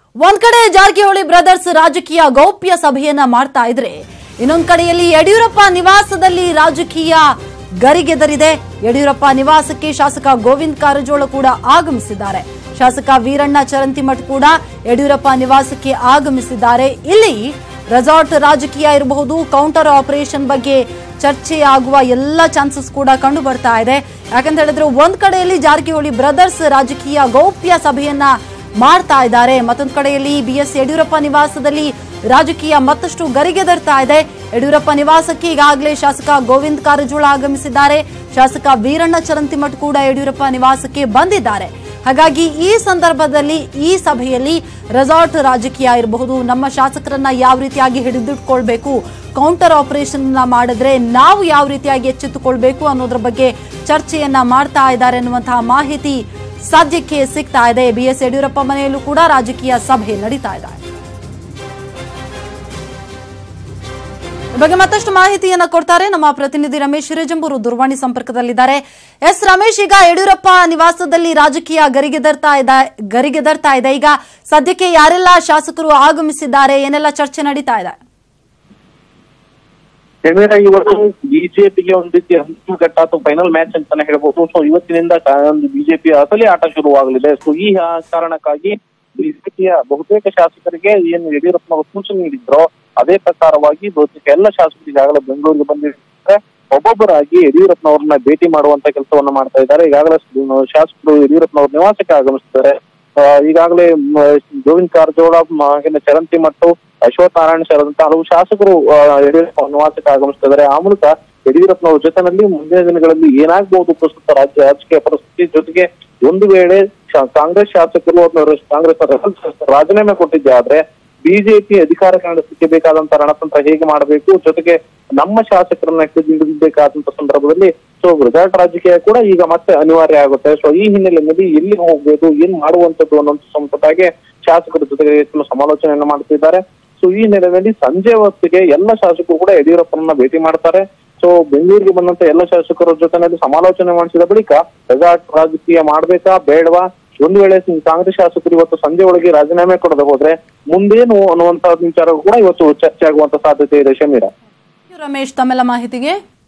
ಒಂದ್ ಕಡೆ ಜಾರಕಿಹೊಳಿ ಬ್ರದರ್ಸ್ ರಾಜಕೀಯ ಗೌಪ್ಯ ಸಭೆಯನ್ನ ಮಾಡ್ತಾ ಇದ್ರೆ ಇನ್ನೊಂದ್ ಕಡೆಯಲ್ಲಿ ಯಡಿಯೂರಪ್ಪ ನಿವಾಸದಲ್ಲಿ ರಾಜಕೀಯ ಗರಿಗೆದರಿದೆ ಯಡಿಯೂರಪ್ಪ ನಿವಾಸಕ್ಕೆ ಶಾಸಕ ಗೋವಿಂದ್ ಕಾರಜೋಳ ಕೂಡ ಆಗಮಿಸಿದ್ದಾರೆ ಶಾಸಕ ವೀರಣ್ಣ ಚರಂತಿಮಠ್ ಕೂಡ ಯಡಿಯೂರಪ್ಪ ನಿವಾಸಕ್ಕೆ ಆಗಮಿಸಿದ್ದಾರೆ ಇಲ್ಲಿ ರೆಸಾರ್ಟ್ ರಾಜಕೀಯ ಇರಬಹುದು ಕೌಂಟರ್ ಆಪರೇಷನ್ ಬಗ್ಗೆ ಚರ್ಚೆ ಆಗುವ ಎಲ್ಲ ಚಾನ್ಸಸ್ ಕೂಡ ಕಂಡು ಬರ್ತಾ ಇದೆ ಯಾಕಂತ ಹೇಳಿದ್ರೆ ಒಂದ್ ಕಡೆಯಲ್ಲಿ ಜಾರಕಿಹೊಳಿ ಬ್ರದರ್ಸ್ ರಾಜಕೀಯ ಗೌಪ್ಯ ಸಭೆಯನ್ನ ಮಾಡ್ತಾ ಇದ್ದಾರೆ ಮತ್ತೊಂದು ಕಡೆಯಲ್ಲಿ ಬಿ ಎಸ್ ಯಡಿಯೂರಪ್ಪ ನಿವಾಸದಲ್ಲಿ ರಾಜಕೀಯ ಮತ್ತಷ್ಟು ಗರಿಗೆದರ್ತಾ ಇದೆ ಯಡಿಯೂರಪ್ಪ ನಿವಾಸಕ್ಕೆ ಈಗಾಗಲೇ ಶಾಸಕ ಗೋವಿಂದ್ ಕಾರಜೋಳ ಆಗಮಿಸಿದ್ದಾರೆ ಶಾಸಕ ವೀರಣ್ಣ ಚರಂತಿಮಠ್ ಕೂಡ ಯಡಿಯೂರಪ್ಪ ನಿವಾಸಕ್ಕೆ ಬಂದಿದ್ದಾರೆ ಹಾಗಾಗಿ ಈ ಸಂದರ್ಭದಲ್ಲಿ ಈ ಸಭೆಯಲ್ಲಿ ರೆಸಾರ್ಟ್ ರಾಜಕೀಯ ಇರಬಹುದು ನಮ್ಮ ಶಾಸಕರನ್ನ ಯಾವ ರೀತಿಯಾಗಿ ಹಿಡಿದಿಟ್ಕೊಳ್ಬೇಕು ಕೌಂಟರ್ ಆಪರೇಷನ್ ಮಾಡಿದ್ರೆ ನಾವು ಯಾವ ರೀತಿಯಾಗಿ ಎಚ್ಚೆತ್ತುಕೊಳ್ಬೇಕು ಅನ್ನೋದ್ರ ಬಗ್ಗೆ ಚರ್ಚೆಯನ್ನ ಮಾಡ್ತಾ ಇದ್ದಾರೆ ಅನ್ನುವಂತಹ ಮಾಹಿತಿ ಸದ್ಯಕ್ಕೆ ಸಿಗ್ತಾ ಇದೆ ಬಿ ಎಸ್ ಯಡಿಯೂರಪ್ಪ ಮನೆಯಲ್ಲೂ ಕೂಡ ರಾಜಕೀಯ ಸಭೆ ನಡೀತಾ ಇದೆ ಈ ಬಗ್ಗೆ ಮತ್ತಷ್ಟು ಮಾಹಿತಿಯನ್ನ ಕೊಡ್ತಾರೆ ನಮ್ಮ ಪ್ರತಿನಿಧಿ ರಮೇಶ್ ಹಿರೇಜಂಬೂರು ದೂರವಾಣಿ ಸಂಪರ್ಕದಲ್ಲಿದ್ದಾರೆ ಎಸ್ ರಮೇಶ್ ಈಗ ಯಡಿಯೂರಪ್ಪ ನಿವಾಸದಲ್ಲಿ ರಾಜಕೀಯ ಗರಿಗೆದರ್ತಾ ಇದೆ ಗರಿಗೆದರ್ತಾ ಇದೆ ಈಗ ಸದ್ಯಕ್ಕೆ ಯಾರೆಲ್ಲ ಶಾಸಕರು ಆಗಮಿಸಿದ್ದಾರೆ ಏನೆಲ್ಲ ಚರ್ಚೆ ನಡೀತಾ ಇದೆ ಕೆಮೆರಾ ಇವತ್ತು ಬಿಜೆಪಿಗೆ ಒಂದು ರೀತಿ ಅಂತಿಮ ಘಟ್ಟ ಅಥವಾ ಫೈನಲ್ ಮ್ಯಾಚ್ ಅಂತಾನೆ ಹೇಳ್ಬೋದು ಸೊ ಇವತ್ತಿನಿಂದ ಕಾ- ಒಂದು ಬಿಜೆಪಿ ಅಸಲಿ ಆಟ ಶುರುವಾಗಲಿದೆ ಸೊ ಈ ಆ- ಕಾರಣಕ್ಕಾಗಿ ಬಿಜೆಪಿಯ ಬಹುತೇಕ ಶಾಸಕರಿಗೆ ಏನು ಯಡಿಯೂರಪ್ಪನವರು ಸೂಚನೆ ನೀಡಿದ್ರೋ ಅದೇ ಪ್ರಕಾರವಾಗಿ ಬಹುತೇಕ ಎಲ್ಲ ಶಾಸಕರು ಈಗಾಗಲೇ ಬೆಂಗಳೂರಿಗೆ ಬಂದಿರ್ತಾರೆ ಒಬ್ಬೊಬ್ಬರಾಗಿ ಯಡಿಯೂರಪ್ಪನವ್ರನ್ನ ಭೇಟಿ ಮಾಡುವಂತ ಕೆಲಸವನ್ನ ಮಾಡ್ತಾ ಇದ್ದಾರೆ ಈಗಾಗಲೇ ಸ- ಶಾಸಕರು ಯಡಿಯೂರಪ್ಪನವ್ರ ನಿವಾಸಕ್ಕೆ ಆಗಮಿಸಿದ್ದಾರೆ ಆ, ಈಗಾಗಲೇ ಮ, ಗೋವಿಂದ್ ಕಾರಜೋಳ ಮ, ಹಾಗೇನೆ ಚರಂತಿ ಮತ್ತು ಅಶ್ವಥ್ ನಾರಾಯಣ ಸೇರಿದಂತ ಹಲವು ಶಾಸಕರು ಆ, ಯಡಿಯೂರಪ್ಪ ನಿವಾಸಕ್ಕೆ ಆಗಮಿಸ್ತಿದ್ದಾರೆ ಆ ಮೂಲಕ ಯಡಿಯೂರಪ್ಪನವ್ರ ಜೊತೆನಲ್ಲಿ ಮುಂದಿನ ದಿನಗಳಲ್ಲಿ ಏನಾಗಬಹುದು ಪ್ರಸ್ತುತ ರಾಜ್ಯ ರಾಜಕೀಯ ಪರಿಸ್ಥಿತಿ ಜೊತೆಗೆ ಒಂದು ವೇಳೆ ಶಾ- ಕಾಂಗ್ರೆಸ್ ಶಾಸಕರು ಅಥವಾ ಕಾಂಗ್ರೆಸ್ ರೆಬಲ್ ಶಾಸಕರು ರಾಜೀನಾಮೆ ಕೊಟ್ಟಿದ್ದೆ ಆದ್ರೆ ಬಿಜೆಪಿ ಅಧಿಕಾರಕ್ಕೆ ನಡೆಸಲಿಕ್ಕೆ ಬೇಕಾದಂತ ರಣತಂತ್ರ ಹೇಗೆ ಮಾಡಬೇಕು ಜೊತೆಗೆ ನಮ್ಮ ಶಾಸಕರನ್ನ ಹಿಡಿದಿಡಬೇಕಾದಂತ ಸಂದರ್ಭದಲ್ಲಿ ಸೊ ರೆಸಾರ್ಟ್ ರಾಜಕೀಯ ಕೂಡ ಈಗ ಮತ್ತೆ ಅನಿವಾರ್ಯ ಆಗುತ್ತೆ ಸೊ ಈ ಹಿನ್ನೆಲೆಯಲ್ಲಿ ಎಲ್ಲಿ ಹೋಗ್ಬೇಕು ಏನ್ ಮಾಡುವಂತದ್ದು ಅನ್ನೋಂಥ ಸಂಪತ್ತಾಗೆ ಶಾಸಕರ ಜೊತೆಗೆ ಹೆಚ್ಚಿನ ಸಮಾಲೋಚನೆಯನ್ನ ಮಾಡ್ತಿದ್ದಾರೆ ಸೊ ಈ ಹಿನ್ನೆಲೆಯಲ್ಲಿ ಸಂಜೆ ಹೊತ್ತಿಗೆ ಎಲ್ಲ ಶಾಸಕರು ಕೂಡ ಯಡಿಯೂರಪ್ಪನನ್ನ ಭೇಟಿ ಮಾಡ್ತಾರೆ ಸೊ ಬೆಂಗಳೂರಿಗೆ ಬಂದಂತ ಎಲ್ಲ ಶಾಸಕರ ಜೊತೆನಲ್ಲಿ ಸಮಾಲೋಚನೆ ಮಾಡಿಸಿದ ಬಳಿಕ ರೆಸಾರ್ಟ್ ರಾಜಕೀಯ ಮಾಡ್ಬೇಕಾ ಬೇಡವಾ ಒಂದು ವೇಳೆ ಕಾಂಗ್ರೆಸ್ ಶಾಸಕರು ಇವತ್ತು ಸಂಜೆ ಒಳಗೆ ರಾಜೀನಾಮೆ ಕೊಡದೆ ಹೋದ್ರೆ ಮುಂದೇನು ಅನ್ನುವಂತ ವಿಚಾರ ಕೂಡ ಇವತ್ತು ಚರ್ಚೆ ಆಗುವಂತ ಸಾಧ್ಯತೆ ಇದೆ ಶಮೀರ ರಮೇಶ್ ತಮ್ಮೆಲ್ಲ ಮಾಹಿತಿಗೆ